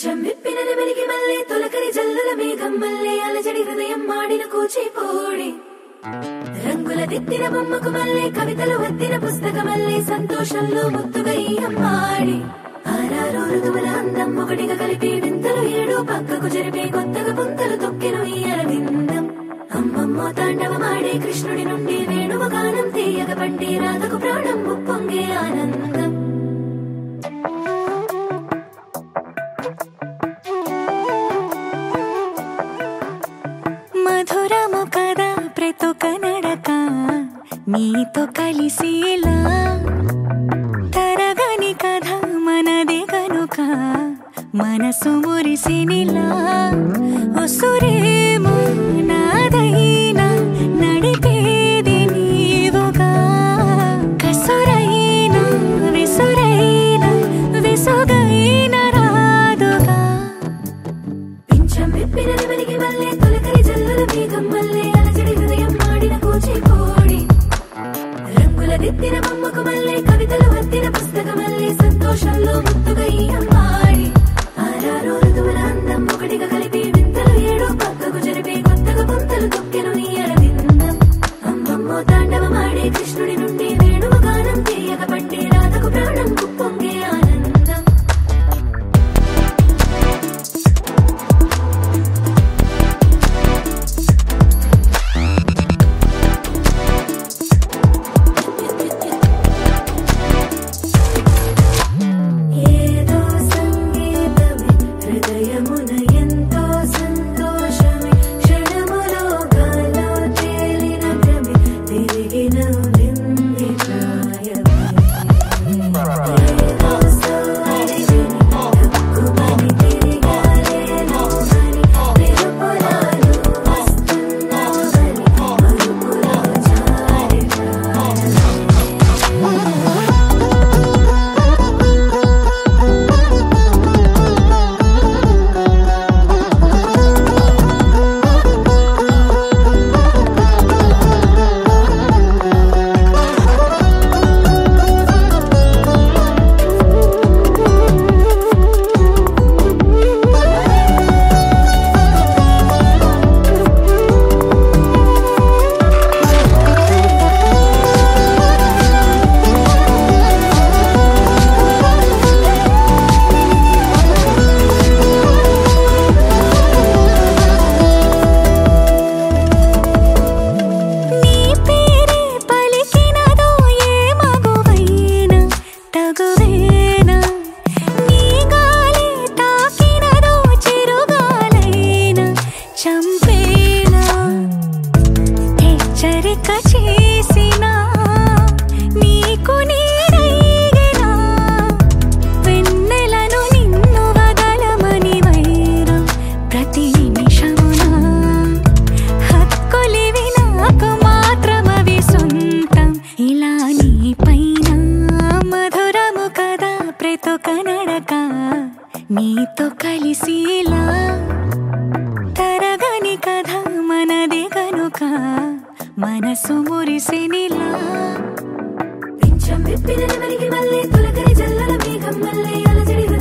పింఛం విప్పిన నెమలికి మల్లె తొలకరి జల్లుల మేఘం మల్లె అలజడి హృదయం మాడిన కూచిపోడి రంగుల దిద్దిన బొమ్మకు మల్లె కవితలు వద్దిన పుస్తక మల్లె సంతోషంలో ముత్తుగా ఈ అమ్మాడి ఆరారు ఋతువుల అందం ఒకటిగా కలిపి వింతలు ఏడు పక్కకు జరిపే కొత్తగా పుంతలు తొక్కెను ఈ అరవిందం అమ్మమ్మో తాండవమాడే కృష్ణుడి నుండి వేణువ గానం తీయగ పండి రాధకు ప్రాణం ఉప్పొంగే ఆనందం మధురము కదా ప్రతొక నడక నీతో కలిసేలా తరగని కథ మనదే కనుక మనసు మురిసినిలా ఉసురేమో నాదైనా నడిపేది నీవుగా కసురైనా విసురైనా విసుగైన రాదుగా పింఛం విప్పిన నెమలికి మల్లె తొలకరి జల్లుల మేఘం మల్లె అలజడి హృదయం మాడిన కూచిపోడి రంగుల దిద్దిన బొమ్మకు మల్లె కవితలు వద్దిన పుస్తక మల్లె సంతోషంలో ముత్తుగా ఈ అమ్మాడి ఆరారు ఋతువుల అందం ఒకటిగా కలిపి వింతలు ఏడు పక్కకు జరిపే కొత్తగా పుంతలు తొక్కెను ఈ అరవిందం అమ్మమ్మో తాండవమాడే కృష్ణుడి నుండి వేణువ గానం తీయగ పండి రాధకు ప్రాణం ఉప్పొంగే ఆనందం ఏదో సంగీతమే హృదయమున ఎంతో సంతోషమే క్షణములో గాలో తేలిన భ్రమే తిరిగిన వింది ప్రాయమే ఏదో సోవడి విని హక్కుమని తిరిగాలేను అని మెరుపులాలు వస్తున్నావని మరుపులో జారి నీ పేరే పలికినదో ఏ మగువైనా తగువేనా నీ గాలి తాకినదో చిరుగాలైనా చంపేనా హెచ్చరిక చేసినా నీకు నీడైగనా వెన్నెలను నిన్ను వదలమని వైరం ప్రతి నిమిషమునా హక్కులివి నాకు మాత్రమవి సొంతం ఇలా నీ పైన మధురము కదా ప్రతొక నడక నీతో కలిసిలా తరగని కథ మనది కనుక మనసు మురిసినిలా పింఛం విప్పిన నెమలికి మల్లె తొలకరి జల్లుల మేఘం మల్లె అలజడి